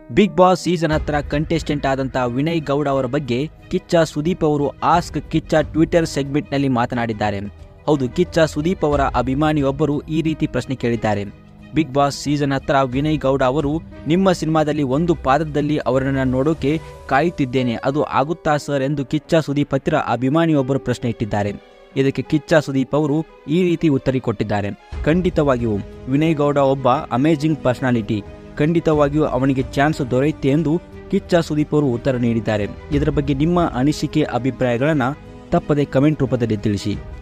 big boss season ಹತ್ತರ contestant ಆದಂತ ವಿನಯ್ ಗೌಡ ಅವರ ಬಗ್ಗೆ ಕಿಚ್ಚ ಸುದೀಪ್ ಅವರು ಆಸ್ಕ್ ಕಿಚ್ಚ ಟ್ವಿಟರ್ ಸೆಗ್ಮೆಂಟ್ನಲ್ಲಿ ಮಾತನಾಡಿದ್ದಾರೆ ಹೌದು ಕಿಚ್ಚ ಸುದೀಪ್ ಅವರ ಅಭಿಮಾನಿಯೊಬ್ಬರು ಈ ರೀತಿ ಪ್ರಶ್ನೆ ಕೇಳಿದ್ದಾರೆ ಬಿಗ್ ಬಾಸ್ ಸೀಸನ್ ಹತ್ತರ ವಿನಯ್ ಗೌಡ ಅವರು ನಿಮ್ಮ ಸಿನಿಮಾದಲ್ಲಿ ಒಂದು ಪಾದದಲ್ಲಿ ಅವರನ್ನು ನೋಡೋಕೆ ಕಾಯುತ್ತಿದ್ದೇನೆ ಅದು ಆಗುತ್ತಾ ಸರ್ ಎಂದು ಕಿಚ್ಚ ಸುದೀಪ್ ಹತ್ತಿರ ಅಭಿಮಾನಿಯೊಬ್ಬರು ಪ್ರಶ್ನೆ ಇಟ್ಟಿದ್ದಾರೆ ಇದಕ್ಕೆ ಕಿಚ್ಚ ಸುದೀಪ್ ಅವರು ಈ ರೀತಿ ಉತ್ತರ ಕೊಟ್ಟಿದ್ದಾರೆ ಖಂಡಿತವಾಗಿಯೂ ವಿನಯ್ ಗೌಡ ಒಬ್ಬ ಅಮೇಜಿಂಗ್ ಪರ್ಸನಾಲಿಟಿ ಖಂಡಿತವಾಗಿಯೂ ಅವನಿಗೆ ಚಾನ್ಸ್ ದೊರೆಯುತ್ತೆ ಎಂದು ಕಿಚ್ಚ ಸುದೀಪ್ ಅವರು ಉತ್ತರ ನೀಡಿದ್ದಾರೆ ಇದರ ಬಗ್ಗೆ ನಿಮ್ಮ ಅನಿಸಿಕೆ ಅಭಿಪ್ರಾಯಗಳನ್ನು ತಪ್ಪದೆ ಕಮೆಂಟ್ ರೂಪದಲ್ಲಿ ತಿಳಿಸಿ